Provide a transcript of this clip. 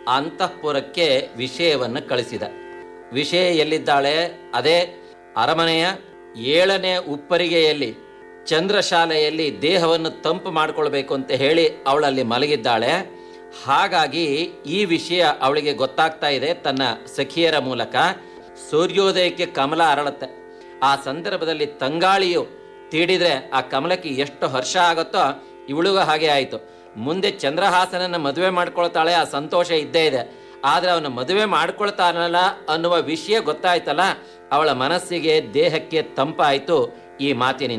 ಅಂತಃಪುರಕ್ಕೆ ವಿಷಯವನ್ನು ಕಳಿಸಿದ ವಿಷಯ ಎಲ್ಲಿದ್ದಾಳೆ ಅದೇ ಅರಮನೆಯ ಏಳನೇ ಉಪ್ಪರಿಗೆಯಲ್ಲಿ ಚಂದ್ರಶಾಲೆಯಲ್ಲಿ ದೇಹವನ್ನು ತಂಪು ಮಾಡಿಕೊಳ್ಬೇಕು ಅಂತ ಹೇಳಿ ಅವಳಲ್ಲಿ ಮಲಗಿದ್ದಾಳೆ ಹಾಗಾಗಿ ಈ ವಿಷಯ ಅವಳಿಗೆ ಗೊತ್ತಾಗ್ತಾ ಇದೆ ತನ್ನ ಸಖಿಯರ ಮೂಲಕ ಸೂರ್ಯೋದಯಕ್ಕೆ ಕಮಲ ಅರಳುತ್ತೆ ಆ ಸಂದರ್ಭದಲ್ಲಿ ತಂಗಾಳಿಯು ತೀಡಿದ್ರೆ ಆ ಕಮಲಕ್ಕೆ ಎಷ್ಟು ಹರ್ಷ ಆಗುತ್ತೋ ಇವಳಿಗೂ ಹಾಗೆ ಆಯಿತು ಮುಂದೆ ಚಂದ್ರಹಾಸನನ್ನ ಮದುವೆ ಮಾಡ್ಕೊಳ್ತಾಳೆ ಆ ಸಂತೋಷ ಇದ್ದೇ ಇದೆ ಆದ್ರೆ ಅವನ ಮದುವೆ ಮಾಡ್ಕೊಳ್ತಾನಲ್ಲ ಅನ್ನುವ ವಿಷಯ ಗೊತ್ತಾಯ್ತಲ್ಲ ಅವಳ ಮನಸ್ಸಿಗೆ ದೇಹಕ್ಕೆ ತಂಪಾಯಿತು ಈ ಮಾತಿನಿಂದ